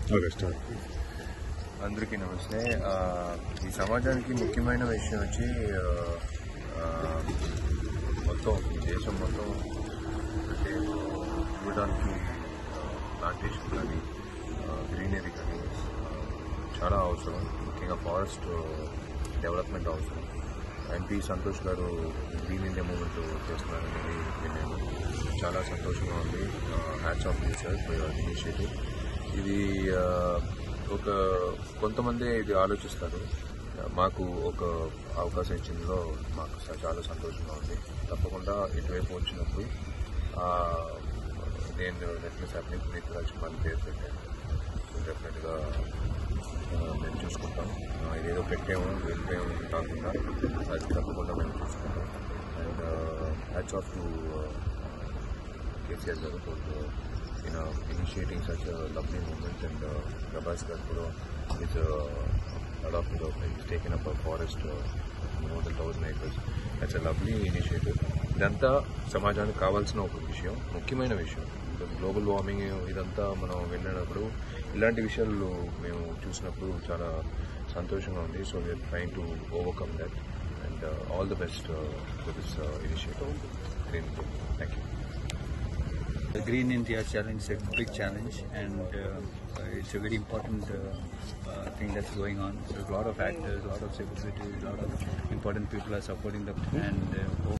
Okay start అందరికీ నమస్తే ఆ, ఈ సమాజానికి ముఖ్యమైన విషయం వచ్చి ఆ, ఆ, మొత్తం ఈ దేశం మొత్తం అంటే చూడడానికి ప్లాంటేషన్ కానీ గ్రీనరీ కానీ ఆ, చాలా అవసరం ముఖ్యంగా ఫారెస్ట్ డెవలప్మెంట్ అవసరం MP Santosh garu green India movement చేస్తున్నారనేది విన్నాను చాలా సంతోషంగా ఉంది hats off sir for initiative ఇది ఆ, ఒక కొంతమంది ఇది ఆలోచిస్తారు మాకు ఒక అవకాశం ఇచ్చిందిలో మాకు స- చాలా సంతోషంగా ఉంది తప్పకుండా ఇటువైపు వచ్చినప్పుడు ఆ, నేను నెట్లెస్ అప్లిక్ మీకు లక్ష్మణ్ పేరు పెట్టాను డెఫినెట్గా మేము చూసుకుంటాం ఆ, ఇదేదో పెట్టాము వెళ్ళిపోయాము కాకుండా అది తప్పకుండా మేము చూసుకుంటాం and hats off to KCR garu for you know initiating such lovely moment and Prabhas garu కూడా is adopt is taken up forest more than thousand acres that's a lovely initiative ఇదంతా సమాజానికి కావాల్సిన ఒక విషయం ముఖ్యమైన విషయం గ్లోబల్ వార్మింగ్ ఇదంతా మనం వెళ్ళినప్పుడు ఇలాంటి విషయాలు మేము చూసినప్పుడు చాలా సంతోషంగా ఉంది so we're trying to overcome that and all the best for this initiative thank you The Green India Challenge is a big challenge and uh, it's a very important uh, uh, thing that's going on. There's a lot of actors, a lot of celebrities, a lot of important people are supporting the and uh,